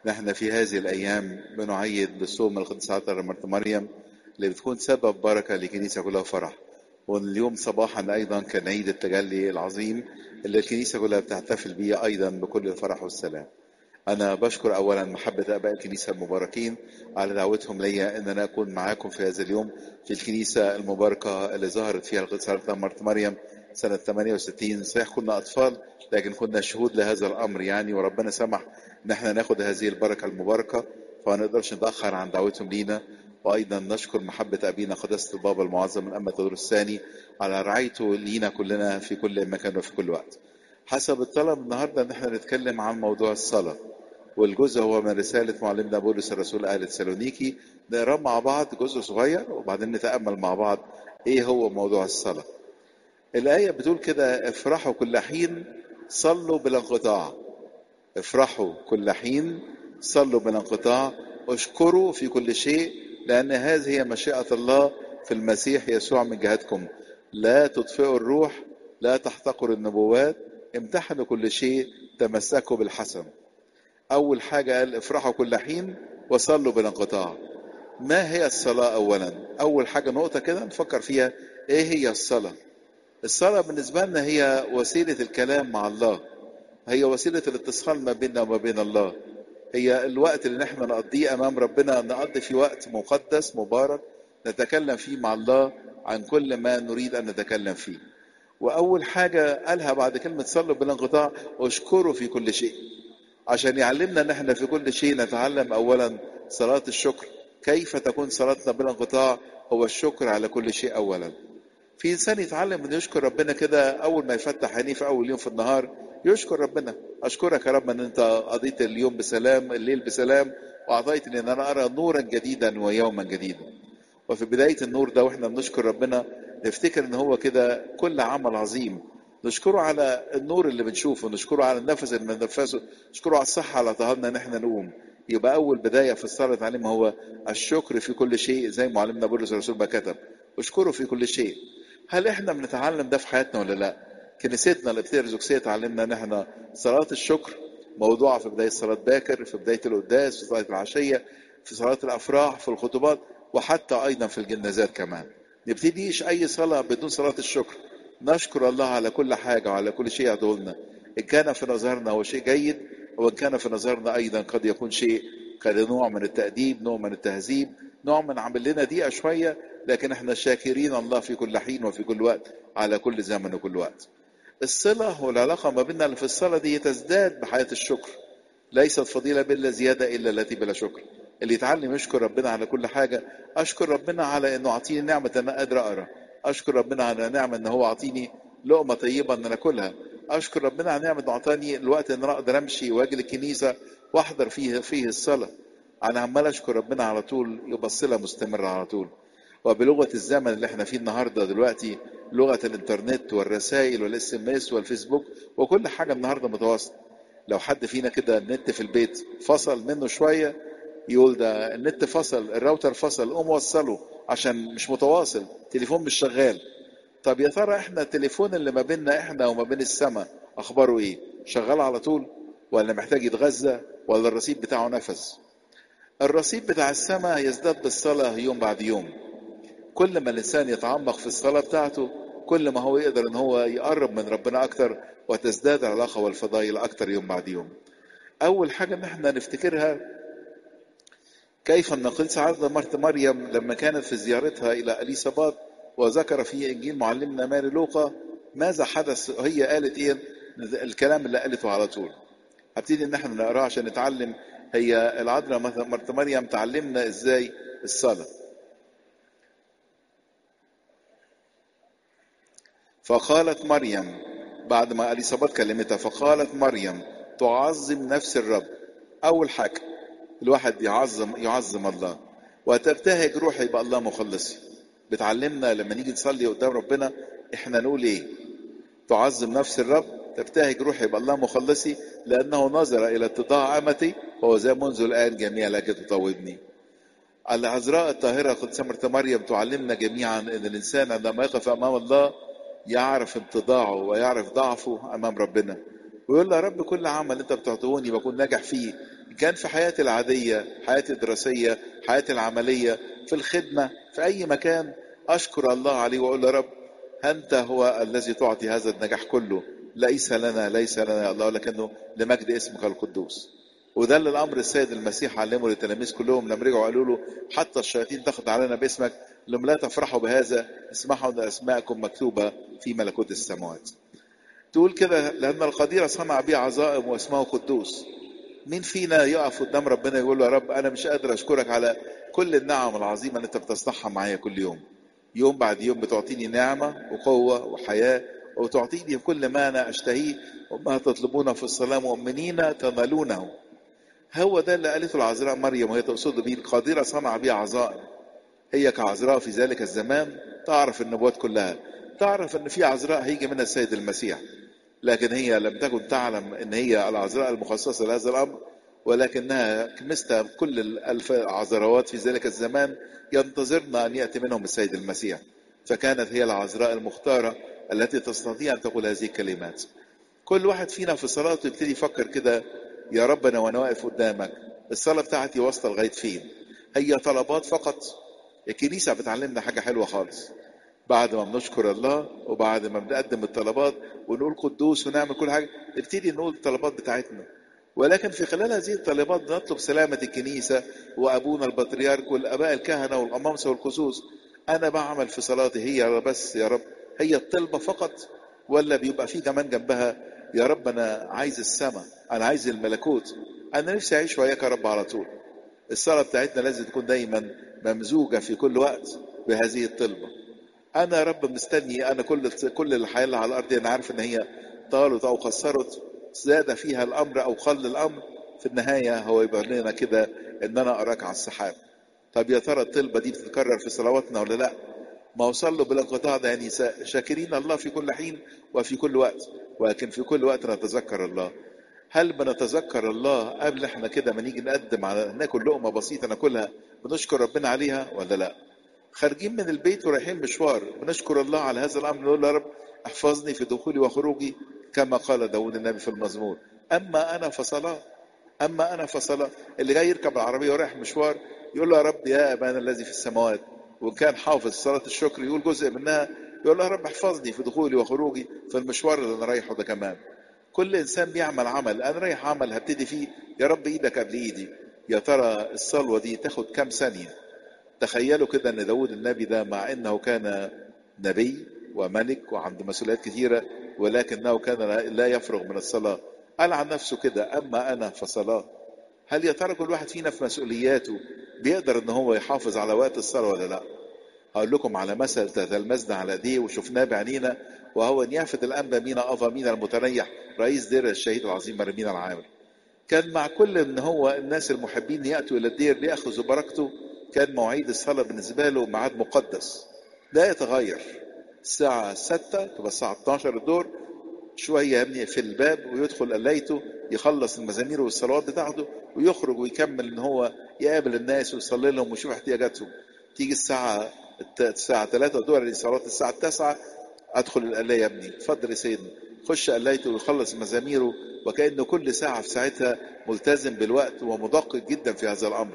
نحن في هذه الأيام بنعيد بالصوم القدس عطر مرت مريم اللي بتكون سبب بركة لكنيسة كلها فرح واليوم صباحا أيضا كان عيد التجلي العظيم اللي الكنيسة كلها بتحتفل به أيضا بكل الفرح والسلام أنا بشكر أولا محبة آباء الكنيسة المباركين على دعوتهم ليا إن أنا أكون معاكم في هذا اليوم في الكنيسة المباركة اللي ظهرت فيها القدس مرت مريم سنة 68 صحيح كنا أطفال لكن كنا شهود لهذا الأمر يعني وربنا سمح إن احنا ناخد هذه البركة المباركة فما نقدرش نتأخر عن دعوتهم لينا وأيضا نشكر محبة أبينا قداسة البابا المعظم الأمة تدور الثاني على رعايته لينا كلنا في كل مكان وفي كل وقت حسب الطلب النهاردة إن احنا نتكلم عن موضوع الصلاة والجزء هو من رسالة معلمنا بولس الرسول آل تسالونيكي نقراه مع بعض جزء صغير وبعدين نتأمل مع بعض إيه هو موضوع الصلاة الآية بتقول كده افرحوا كل حين صلوا بلا انقطاع افرحوا كل حين صلوا بلا انقطاع اشكروا في كل شيء لأن هذه هي مشيئة الله في المسيح يسوع من جهتكم لا تطفئوا الروح لا تحتقروا النبوات امتحنوا كل شيء تمسكوا بالحسن أول حاجة قال افرحوا كل حين وصلوا بلا انقطاع ما هي الصلاة أولا أول حاجة نقطة كده نفكر فيها إيه هي الصلاة الصلاة بالنسبة لنا هي وسيلة الكلام مع الله هي وسيلة الاتصال ما بيننا وما بين الله هي الوقت اللي نحن نقضيه أمام ربنا نقضي فيه وقت مقدس مبارك نتكلم فيه مع الله عن كل ما نريد أن نتكلم فيه وأول حاجة قالها بعد كلمة صلوا بلا انقطاع اشكروا في كل شيء عشان يعلمنا ان احنا في كل شيء نتعلم اولا صلاة الشكر كيف تكون صلاتنا بلا انقطاع هو الشكر على كل شيء اولا في انسان يتعلم انه يشكر ربنا كده اول ما يفتح عينيه في اول يوم في النهار يشكر ربنا اشكرك يا رب ان انت قضيت اليوم بسلام الليل بسلام واعطيتني ان انا ارى نورا جديدا ويوما جديدا وفي بدايه النور ده واحنا بنشكر ربنا نفتكر ان هو كده كل عمل عظيم نشكره على النور اللي بنشوفه نشكره على النفس اللي بننفسه نشكره على الصحة على طهارنا ان احنا نقوم يبقى اول بداية في الصلاة تعليم هو الشكر في كل شيء زي معلمنا بولس الرسول ما كتب اشكره في كل شيء هل احنا بنتعلم ده في حياتنا ولا لا كنيستنا الارثوذكسية تعلمنا ان احنا صلاة الشكر موضوعة في بداية صلاة باكر في بداية القداس في صلاة العشية في صلاة الافراح في الخطوبات وحتى ايضا في الجنازات كمان نبتديش اي صلاة بدون صلاة الشكر نشكر الله على كل حاجة وعلى كل شيء يعطيه لنا إن كان في نظرنا هو شيء جيد وإن كان في نظرنا أيضا قد يكون شيء كنوع من التأديب نوع من التهذيب نوع من عمل لنا دقيقة شوية لكن احنا شاكرين الله في كل حين وفي كل وقت على كل زمن وكل وقت الصلة والعلاقة ما بيننا اللي في الصلاة دي تزداد بحياة الشكر ليست فضيلة بلا زيادة إلا التي بلا شكر اللي يتعلم يشكر ربنا على كل حاجة أشكر ربنا على إنه أعطيني نعمة أن قادر أقرأ اشكر ربنا على نعمه ان هو اعطيني لقمه طيبه ان اكلها اشكر ربنا على نعمه انه اعطاني الوقت ان انا اقدر امشي واجي الكنيسه واحضر فيه فيه الصلاه انا عمال اشكر ربنا على طول يبقى الصله مستمره على طول وبلغه الزمن اللي احنا فيه النهارده دلوقتي لغه الانترنت والرسائل والاس ام اس والفيسبوك وكل حاجه النهارده متواصله لو حد فينا كده النت في البيت فصل منه شويه يقول ده النت فصل الراوتر فصل قوم وصله عشان مش متواصل تليفون مش شغال طب يا ترى احنا التليفون اللي ما بيننا احنا وما بين السماء اخباره ايه شغال على طول ولا محتاج يتغذى ولا الرصيد بتاعه نفس الرصيد بتاع السماء يزداد بالصلاة يوم بعد يوم كل ما الإنسان يتعمق في الصلاة بتاعته كل ما هو يقدر ان هو يقرب من ربنا اكتر وتزداد العلاقة والفضائل اكتر يوم بعد يوم اول حاجة ان احنا نفتكرها كيف أن قدس عرض مرت مريم لما كانت في زيارتها إلى أليسابات وذكر في إنجيل معلمنا ماري لوقا ماذا حدث هي قالت إيه الكلام اللي قالته على طول هبتدي إن احنا نقراه عشان نتعلم هي العذراء مرت مريم تعلمنا إزاي الصلاة فقالت مريم بعد ما أليسابات كلمتها فقالت مريم تعظم نفس الرب أول حاجة الواحد يعظم يعظم الله وتبتهج روحي يبقى الله مخلصي بتعلمنا لما نيجي نصلي قدام ربنا احنا نقول ايه تعظم نفس الرب تبتهج روحي يبقى الله مخلصي لانه نظر الى اتضاع امتي وهو زي منذ الان جميع لاجل تطاوبني العذراء الطاهرة قد سمرة مريم تعلمنا جميعا ان الانسان عندما يقف امام الله يعرف اتضاعه ويعرف ضعفه امام ربنا ويقول له يا رب كل عمل انت بتعطوني بكون ناجح فيه كان في حياتي العادية حياتي الدراسية حياتي العملية في الخدمة في أي مكان أشكر الله عليه وأقول له رب أنت هو الذي تعطي هذا النجاح كله ليس لنا ليس لنا يا الله لكنه لمجد اسمك القدوس وده اللي الامر السيد المسيح علمه للتلاميذ كلهم لما رجعوا قالوا له حتى الشياطين تاخذ علينا باسمك لم لا تفرحوا بهذا اسمحوا ان اسماءكم مكتوبه في ملكوت السماوات. تقول كده لان القدير صنع بي عظائم واسمه قدوس. مين فينا يقف قدام ربنا يقول له يا رب انا مش قادر اشكرك على كل النعم العظيمه اللي انت بتصنعها معايا كل يوم. يوم بعد يوم بتعطيني نعمه وقوه وحياه وتعطيني كل ما انا اشتهيه وما تطلبونه في الصلاه مؤمنين تنالونه. هو ده اللي قالته العذراء مريم وهي تقصد به القادرة صنع بها عظائم هي كعذراء في ذلك الزمان تعرف النبوات كلها تعرف ان في عذراء هيجي منها السيد المسيح لكن هي لم تكن تعلم ان هي العذراء المخصصة لهذا الامر ولكنها مثل كل الالف عذراوات في ذلك الزمان ينتظرن ان ياتي منهم السيد المسيح فكانت هي العذراء المختارة التي تستطيع ان تقول هذه الكلمات كل واحد فينا في صلاته يبتدي يفكر كده يا رب انا وانا واقف قدامك الصلاه بتاعتي واصله لغايه فين هي طلبات فقط الكنيسه بتعلمنا حاجه حلوه خالص بعد ما بنشكر الله وبعد ما بنقدم الطلبات ونقول قدوس ونعمل كل حاجه نبتدي نقول الطلبات بتاعتنا ولكن في خلال هذه الطلبات نطلب سلامة الكنيسة وأبونا البطريرك والآباء الكهنة والأمامسة والخصوص أنا بعمل في صلاتي هي بس يا رب هي الطلبة فقط ولا بيبقى في كمان جنبها يا رب أنا عايز السماء أنا عايز الملكوت أنا نفسي أعيش وياك يا رب على طول الصلاة بتاعتنا لازم تكون دايما ممزوجة في كل وقت بهذه الطلبة أنا يا رب مستني أنا كل كل الحياة اللي على الأرض أنا عارف إن هي طالت أو قصرت زاد فيها الأمر أو قل الأمر في النهاية هو يبقى لنا كده إن أنا أراك على السحاب طب يا ترى الطلبة دي بتتكرر في صلواتنا ولا لأ؟ ما وصل له بالانقطاع ده يعني شاكرين الله في كل حين وفي كل وقت ولكن في كل وقت نتذكر الله هل بنتذكر الله قبل احنا كده ما نيجي نقدم على ناكل لقمه بسيطه ناكلها بنشكر ربنا عليها ولا لا؟ خارجين من البيت ورايحين مشوار بنشكر الله على هذا الامر نقول يا رب احفظني في دخولي وخروجي كما قال داود النبي في المزمور اما انا فصلاه اما انا فصلاه اللي جاي يركب العربيه ورايح مشوار يقول له يا رب يا ابانا الذي في السماوات وان كان حافظ صلاه الشكر يقول جزء منها يقول له يا رب احفظني في دخولي وخروجي في المشوار اللي انا رايحه ده كمان كل انسان بيعمل عمل انا رايح عمل هبتدي فيه يا رب ايدك قبل ايدي يا ترى الصلوه دي تاخد كام ثانيه تخيلوا كده ان داود النبي ده مع انه كان نبي وملك وعنده مسؤوليات كثيره ولكنه كان لا يفرغ من الصلاه قال عن نفسه كده اما انا فصلاه هل يا ترى كل واحد فينا في مسؤولياته بيقدر ان هو يحافظ على وقت الصلاه ولا لا هقول لكم على مثل تتلمذنا على ايديه وشفناه بعينينا وهو نيافة الأنبا مينا أفا مينا المتنيح رئيس دير الشهيد العظيم مرمينا العامر كان مع كل ان هو الناس المحبين يأتوا إلى الدير ليأخذوا بركته كان مواعيد الصلاة بالنسبة له ميعاد مقدس لا يتغير الساعة 6 تبقى الساعة 12 الدور شوية يبني في الباب ويدخل قلايته يخلص المزامير والصلوات بتاعته ويخرج ويكمل ان هو يقابل الناس ويصلي لهم ويشوف احتياجاتهم تيجي الساعة الساعة 3 الظهر لصلاة الساعة 9 ادخل القلاية يا ابني اتفضل يا سيدنا خش قلايته ويخلص مزاميره وكأنه كل ساعة في ساعتها ملتزم بالوقت ومدقق جدا في هذا الأمر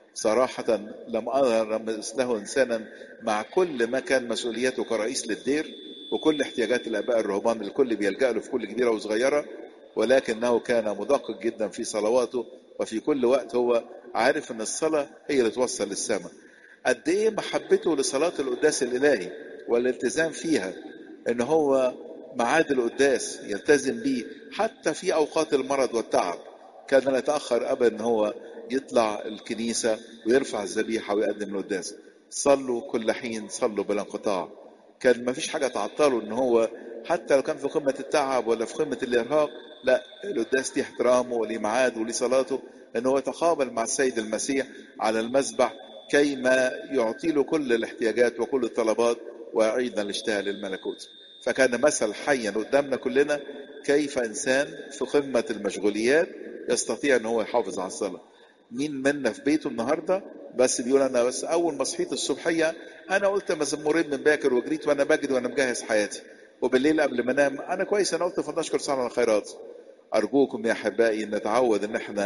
صراحة لم أرى مثله إنسانا مع كل ما كان مسؤولياته كرئيس للدير وكل احتياجات الآباء الرهبان الكل بيلجأ له في كل كبيرة وصغيرة ولكنه كان مدقق جدا في صلواته وفي كل وقت هو عارف ان الصلاة هي اللي توصل للسماء قد ايه محبته لصلاة القداس الالهي والالتزام فيها ان هو معاد القداس يلتزم بيه حتى في اوقات المرض والتعب كان لا يتاخر ابدا ان هو يطلع الكنيسه ويرفع الذبيحه ويقدم القداس صلوا كل حين صلوا بلا انقطاع كان ما فيش حاجه تعطله ان هو حتى لو كان في قمه التعب ولا في قمه الارهاق لا القداس ليه احترامه وليه ميعاد وليه صلاته ان هو يتقابل مع السيد المسيح على المذبح كيما يعطي له كل الاحتياجات وكل الطلبات ويعيدنا الاشتهاء للملكوت فكان مثل حيا قدامنا كلنا كيف انسان في قمه المشغوليات يستطيع ان هو يحافظ على الصلاه مين منا في بيته النهارده بس بيقول انا بس اول ما صحيت الصبحيه انا قلت مزمورين من باكر وجريت وانا بجري وانا مجهز حياتي وبالليل قبل ما انام انا كويس انا قلت فلنشكر سنة الخيرات ارجوكم يا احبائي ان نتعود ان احنا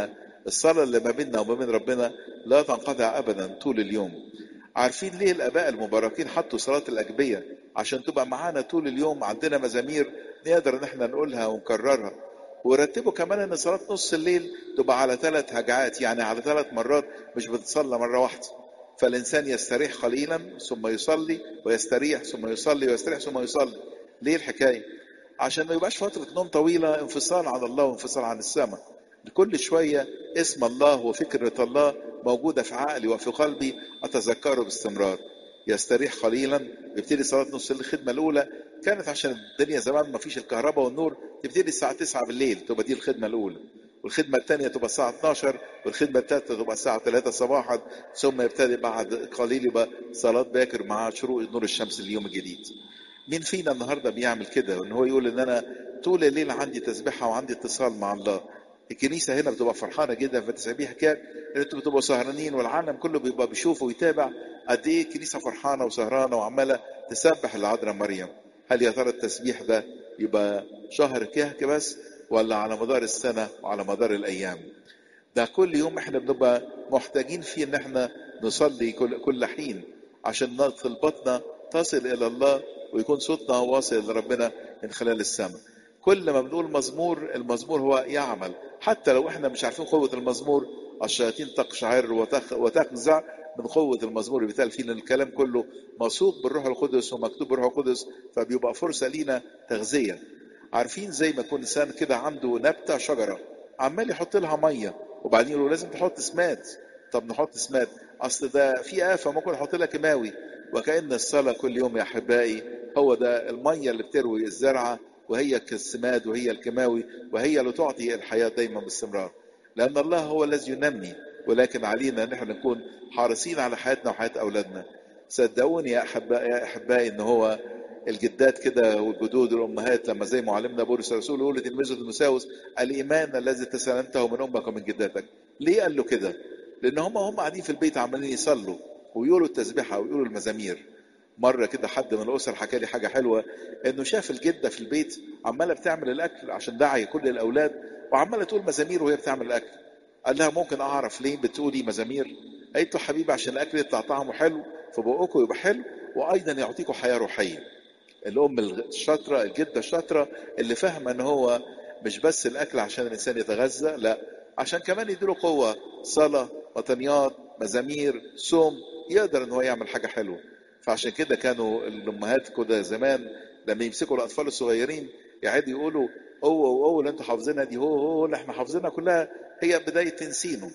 الصلاة اللي ما بيننا وما بين ربنا لا تنقطع أبدا طول اليوم عارفين ليه الآباء المباركين حطوا صلاة الأجبية عشان تبقى معانا طول اليوم عندنا مزامير نقدر ان احنا نقولها ونكررها ورتبوا كمان ان صلاة نص الليل تبقى على ثلاث هجعات يعني على ثلاث مرات مش بتصلى مرة واحدة فالإنسان يستريح قليلا ثم يصلي ويستريح ثم يصلي ويستريح ثم يصلي ليه الحكاية عشان ما يبقاش فترة نوم طويلة انفصال عن الله وانفصال عن السماء كل شوية اسم الله وفكرة الله موجودة في عقلي وفي قلبي أتذكره باستمرار يستريح قليلا يبتدي صلاة نص الخدمة الأولى كانت عشان الدنيا زمان ما فيش الكهرباء والنور تبتدي الساعة 9 بالليل تبقى دي الخدمة الأولى والخدمة الثانية تبقى الساعة 12 والخدمة الثالثة تبقى الساعة 3 صباحا ثم يبتدي بعد قليل يبقى صلاة باكر مع شروق نور الشمس اليوم الجديد مين فينا النهارده بيعمل كده وان هو يقول ان انا طول الليل عندي تسبيحه وعندي اتصال مع الله الكنيسه هنا بتبقى فرحانه جدا في التسبيح كان ان انتوا بتبقوا سهرانين والعالم كله بيبقى بيشوف ويتابع قد ايه الكنيسه فرحانه وسهرانه وعماله تسبح العذراء مريم هل يا ترى التسبيح ده يبقى شهر كهك بس ولا على مدار السنه وعلى مدار الايام ده كل يوم احنا بنبقى محتاجين فيه ان احنا نصلي كل, كل حين عشان طلباتنا تصل الى الله ويكون صوتنا واصل لربنا من خلال السماء كل ما بنقول مزمور المزمور هو يعمل حتى لو احنا مش عارفين قوة المزمور الشياطين تقشعر وتخ... وتخزع من قوة المزمور اللي بيتقال فينا الكلام كله موثوق بالروح القدس ومكتوب بالروح القدس فبيبقى فرصة لينا تغذية عارفين زي ما يكون انسان كده عنده نبتة شجرة عمال يحط لها مية وبعدين يقولوا لازم تحط سماد طب نحط سماد اصل ده في آفة ممكن نحط لها كيماوي وكأن الصلاة كل يوم يا أحبائي هو ده المية اللي بتروي الزرعة وهي كالسماد وهي الكيماوي وهي اللي تعطي الحياة دايما باستمرار لأن الله هو الذي ينمي ولكن علينا ان احنا نكون حريصين على حياتنا وحياة أولادنا صدقوني يا أحبائي, يا أحبائي إن هو الجدات كده والجدود والأمهات لما زي معلمنا بولس الرسول يقول لتلميذه تيموثاوس الإيمان الذي تسلمته من أمك ومن جداتك ليه قال له كده؟ لأن هم هم قاعدين في البيت عمالين يصلوا ويقولوا التسبيحة ويقولوا المزامير مرة كده حد من الأسر حكى لي حاجة حلوة إنه شاف الجدة في البيت عمالة بتعمل الأكل عشان داعي كل الأولاد وعمالة تقول مزامير وهي بتعمل الأكل قال لها ممكن أعرف ليه بتقولي مزامير قالت له حبيبي عشان الأكل يطلع طعمه حلو في بقكم يبقى حلو وأيضا يعطيكم حياة روحية الأم الشاطرة الجدة الشاطرة اللي فاهمة إن هو مش بس الأكل عشان الإنسان يتغذى لا عشان كمان يديله قوة صلاة وطنيات مزامير صوم يقدر ان هو يعمل حاجة حلوة فعشان كده كانوا الامهات كده زمان لما يمسكوا الاطفال الصغيرين يقعدوا يقولوا هو وهو اللي انتوا حافظينها دي هو هو اللي احنا حافظينها كلها هي بداية تنسينه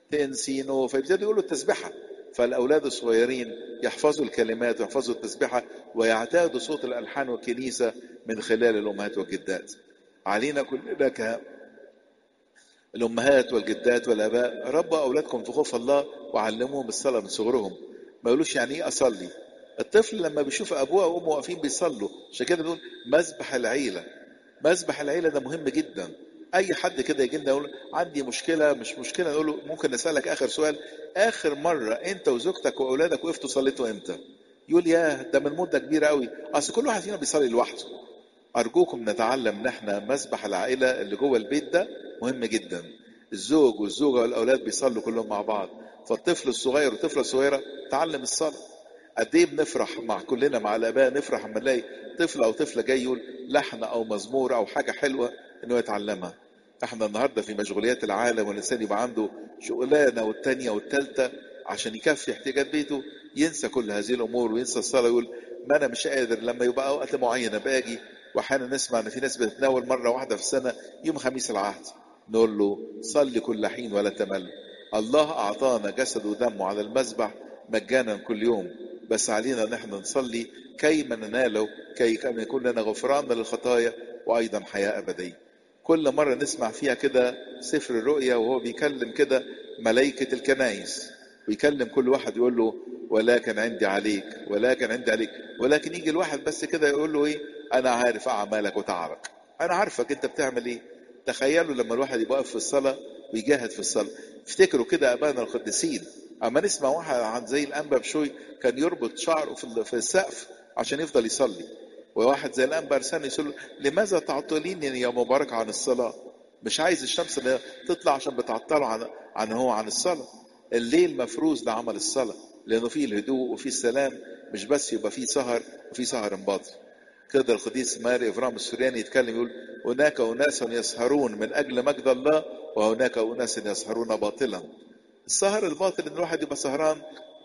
تنسينه فيبتدوا يقولوا التسبيحة فالاولاد الصغيرين يحفظوا الكلمات ويحفظوا التسبيحة ويعتادوا صوت الالحان والكنيسة من خلال الامهات والجدات علينا كلنا ك الامهات والجدات والاباء ربوا اولادكم في خوف الله وعلموهم الصلاه من صغرهم ما يقولوش يعني ايه اصلي الطفل لما بيشوف ابوه وامه واقفين بيصلوا عشان كده بنقول مذبح العيله مذبح العيله ده مهم جدا اي حد كده يجي لنا يقول عندي مشكله مش مشكله نقول له ممكن نسالك اخر سؤال اخر مره انت وزوجتك واولادك وقفتوا صليتوا امتى يقول ياه ده من مده كبيره قوي اصل كل واحد فينا بيصلي لوحده ارجوكم نتعلم ان احنا مذبح العائله اللي جوه البيت ده مهم جدا الزوج والزوجه والاولاد بيصلوا كلهم مع بعض فالطفل الصغير والطفله الصغيره تعلم الصلاه قد ايه بنفرح مع كلنا مع الاباء نفرح لما نلاقي طفل او طفله جاي يقول لحن او مزمور او حاجه حلوه انه يتعلمها احنا النهارده في مشغوليات العالم والانسان يبقى عنده شغلانه والتانيه والتالته عشان يكفي احتياجات بيته ينسى كل هذه الامور وينسى الصلاه ويقول ما انا مش قادر لما يبقى وقت معين باجي واحيانا نسمع ان في ناس بتتناول مره واحده في السنه يوم خميس العهد نقول له صلي كل حين ولا تمل الله اعطانا جسده ودمه على المذبح مجانا كل يوم بس علينا ان احنا نصلي كي ما نناله كي يكون لنا غفران للخطايا وايضا حياه ابديه كل مره نسمع فيها كده سفر الرؤيا وهو بيكلم كده ملائكه الكنايس ويكلم كل واحد يقول له ولكن عندي عليك ولكن عندي عليك ولكن يجي الواحد بس كده يقول له ايه انا عارف اعمالك وتعبك انا عارفك انت بتعمل ايه تخيلوا لما الواحد يبقى في الصلاه ويجاهد في الصلاه افتكروا كده ابانا القديسين اما نسمع واحد عن زي الانبا بشوي كان يربط شعره في في السقف عشان يفضل يصلي وواحد زي الانبا ارساني يقول لماذا تعطليني يا مبارك عن الصلاه مش عايز الشمس تطلع عشان بتعطله عن عن هو عن الصلاة الليل مفروض لعمل الصلاة لأنه فيه الهدوء وفيه السلام مش بس يبقى فيه سهر وفيه سهر باطل كده القديس ماري إفرام السورياني يتكلم يقول هناك أناس يسهرون من أجل مجد الله وهناك أناس يسهرون باطلا السهر الباطل إن الواحد يبقى سهران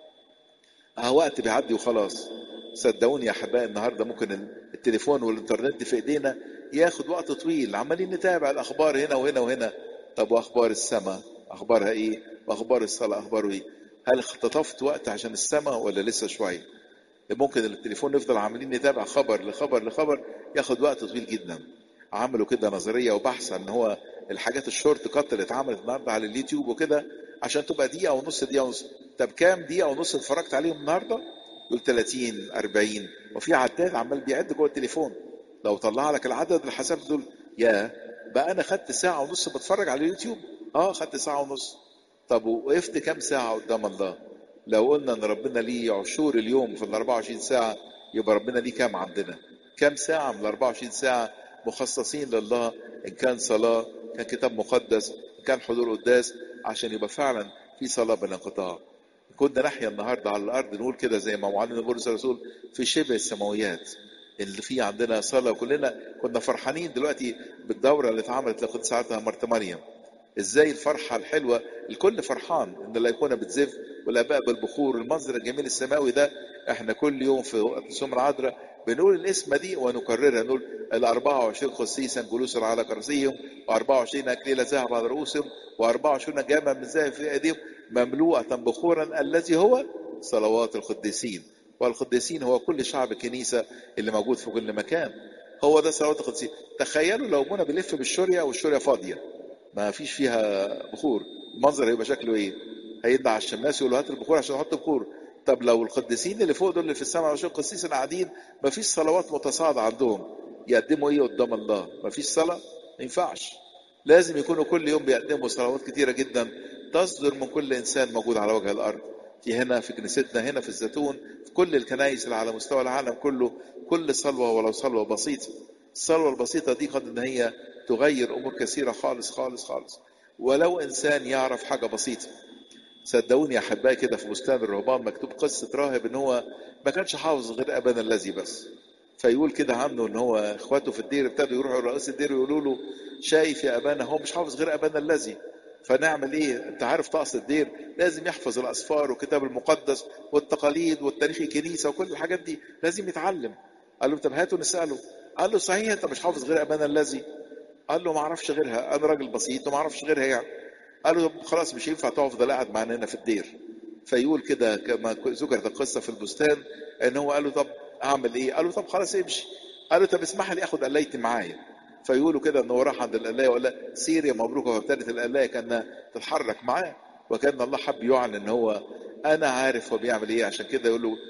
اه وقت بيعدي وخلاص صدقوني يا احبائي النهارده ممكن التليفون والانترنت في ايدينا ياخد وقت طويل عمالين نتابع الاخبار هنا وهنا وهنا طب واخبار السماء اخبارها ايه واخبار الصلاه اخباره ايه هل اختطفت وقت عشان السماء ولا لسه شويه ممكن التليفون نفضل عاملين نتابع خبر لخبر لخبر ياخد وقت طويل جدا عملوا كده نظريه وبحث ان هو الحاجات الشورت كات اللي اتعملت النهارده على اليوتيوب وكده عشان تبقى دقيقه ونص دقيقه ونص طب كام دقيقه ونص اتفرجت عليهم النهارده يقول 30 40 وفي عداد عمال بيعد جوه التليفون لو طلع لك العدد اللي حسبت دول يا بقى انا خدت ساعه ونص بتفرج على اليوتيوب اه خدت ساعه ونص طب وقفت كام ساعه قدام الله لو قلنا ان ربنا ليه عشور اليوم في ال 24 ساعه يبقى ربنا ليه كام عندنا كام ساعه من ال 24 ساعه مخصصين لله ان كان صلاه كان كتاب مقدس ان كان حضور قداس عشان يبقى فعلا في صلاه بلا انقطاع كنا نحيا النهارده على الارض نقول كده زي ما معلم بولس الرسول في شبه السماويات اللي فيه عندنا صلاه وكلنا كنا فرحانين دلوقتي بالدوره اللي اتعملت لقد ساعتها مرت مريم ازاي الفرحه الحلوه الكل فرحان ان الايقونه بتزف والاباء بالبخور المنظر الجميل السماوي ده احنا كل يوم في وقت سمر عذراء بنقول الاسم دي ونكررها نقول ال 24 قسيسا جلوسا على كرسيهم و24 اكليل ذهب على رؤوسهم و24 جامع من ذهب في ايديهم مملوءة بخورا الذي هو صلوات القديسين والقديسين هو كل شعب الكنيسة اللي موجود في كل مكان هو ده صلوات القديسين تخيلوا لو منى بيلف بالشورية والشورية فاضية ما فيش فيها بخور المنظر هيبقى شكله ايه هيدعى على الشماس يقول له هات البخور عشان احط بخور طب لو القديسين اللي فوق دول اللي في السماء عشان القديسين قاعدين ما فيش صلوات متصاعدة عندهم يقدموا ايه قدام الله ما فيش صلاة ما ينفعش لازم يكونوا كل يوم بيقدموا صلوات كتيرة جدا تصدر من كل انسان موجود على وجه الارض في هنا في كنيستنا هنا في الزيتون في كل الكنائس اللي على مستوى العالم كله كل صلوه ولو صلوه بسيطه الصلوه البسيطه دي قد ان هي تغير امور كثيره خالص خالص خالص ولو انسان يعرف حاجه بسيطه صدقوني يا احبائي كده في بستان الرهبان مكتوب قصه راهب ان هو ما كانش حافظ غير ابانا الذي بس فيقول كده عنه ان هو اخواته في الدير ابتدوا يروحوا لرئيس الدير ويقولوا له شايف يا ابانا هو مش حافظ غير ابانا الذي فنعمل ايه انت عارف طقس الدير لازم يحفظ الاسفار والكتاب المقدس والتقاليد والتاريخ الكنيسه وكل الحاجات دي لازم يتعلم قال له طب هاتوا نساله قال له صحيح انت مش حافظ غير ابانا الذي قال له ما اعرفش غيرها انا راجل بسيط وما اعرفش غيرها يعني قال له طب خلاص مش ينفع تفضل قاعد معانا هنا في الدير فيقول كده كما ذكرت القصه في البستان ان هو قال له طب اعمل ايه قال له طب خلاص امشي قال له طب اسمح لي اخد قلايتي معايا فيقولوا كده ان هو راح عند القلايه وقال لها سير يا مبروك فابتدت القلايه كانها تتحرك معاه وكان الله حب يعلن ان هو انا عارف هو بيعمل ايه عشان كده يقول له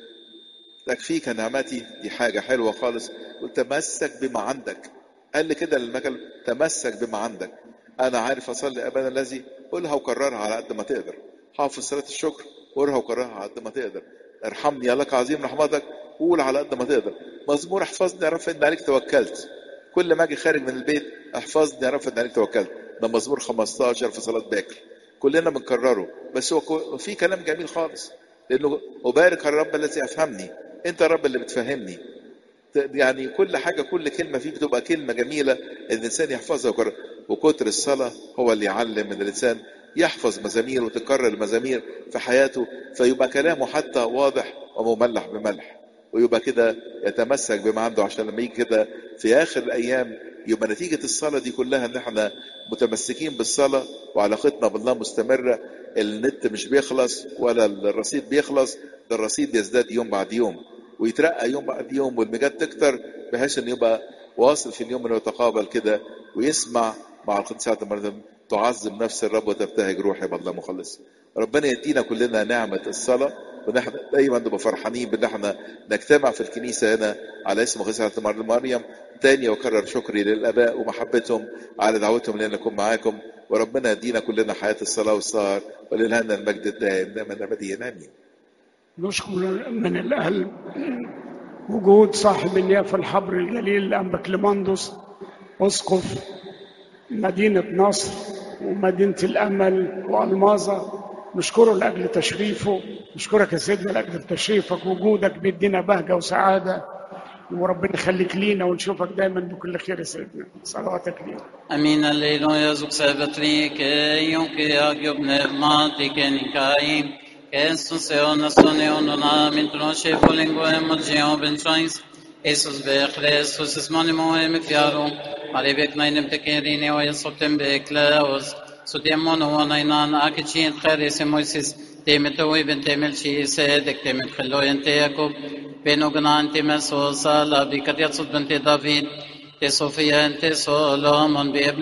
تكفيك نعمتي دي حاجه حلوه خالص قلت تمسك بما عندك قال لي كده للمكان تمسك بما عندك انا عارف اصلي ابانا الذي قولها وكررها على قد ما تقدر حافظ صلاه الشكر قولها وكررها على قد ما تقدر ارحمني يا لك عظيم رحمتك قول على قد ما تقدر مزمور احفظني اعرف ان عليك توكلت كل ما اجي خارج من البيت احفظني اعرف ان عليك توكلت ده مزمور 15 في صلاه باكر كلنا بنكرره بس هو في كلام جميل خالص لانه ابارك الرب الذي افهمني انت الرب اللي بتفهمني يعني كل حاجة كل كلمة فيه بتبقى كلمة جميلة الإنسان يحفظها وكرر وكتر الصلاة هو اللي يعلم ان الإنسان يحفظ مزامير وتكرر المزامير في حياته فيبقى كلامه حتى واضح ومملح بملح ويبقى كده يتمسك بما عنده عشان لما يجي كده في آخر الأيام يبقى نتيجة الصلاة دي كلها إن إحنا متمسكين بالصلاة وعلاقتنا بالله مستمرة النت مش بيخلص ولا الرصيد بيخلص ده الرصيد يزداد يوم بعد يوم ويترقى يوم بعد يوم والمجاد تكتر بحيث انه يبقى واصل في اليوم انه يتقابل كده ويسمع مع القدسات المرة تعظم نفس الرب وتبتهج روحي بالله مخلص ربنا يدينا كلنا نعمة الصلاة ونحن دايما نبقى فرحانين بان احنا نجتمع في الكنيسة هنا على اسم قدسة مريم تاني وكرر شكري للاباء ومحبتهم على دعوتهم لان نكون معاكم وربنا يدينا كلنا حياة الصلاة والسهر وللهنا المجد الدائم دائما ابديا امين نشكر من القلب وجود صاحب النيافة الحبر الجليل الأنبا كليماندوس أسقف مدينة نصر ومدينة الأمل وألماظة نشكره لأجل تشريفه نشكرك يا سيدنا لأجل تشريفك وجودك بيدينا بهجة وسعادة وربنا يخليك لينا ونشوفك دايما بكل خير يا سيدنا صلواتك لينا Amin alleluia zuk sebetri ke yon ke agyo pneumati ke nikaim ke suseon asoneon ona min troche volingo emogio benchais Jesus be Christus es mani mo em fiaro mari bek nainem tekerine o yasotem be klaus so demon o nainan akichin khare se moises تيمتوي بن تيمل شي سيدك تيمل خلو ينت يعقوب بينو غنان تيمل سوسا لا بكت يصد بنت دافيد تي صوفيا انت سولومون بابن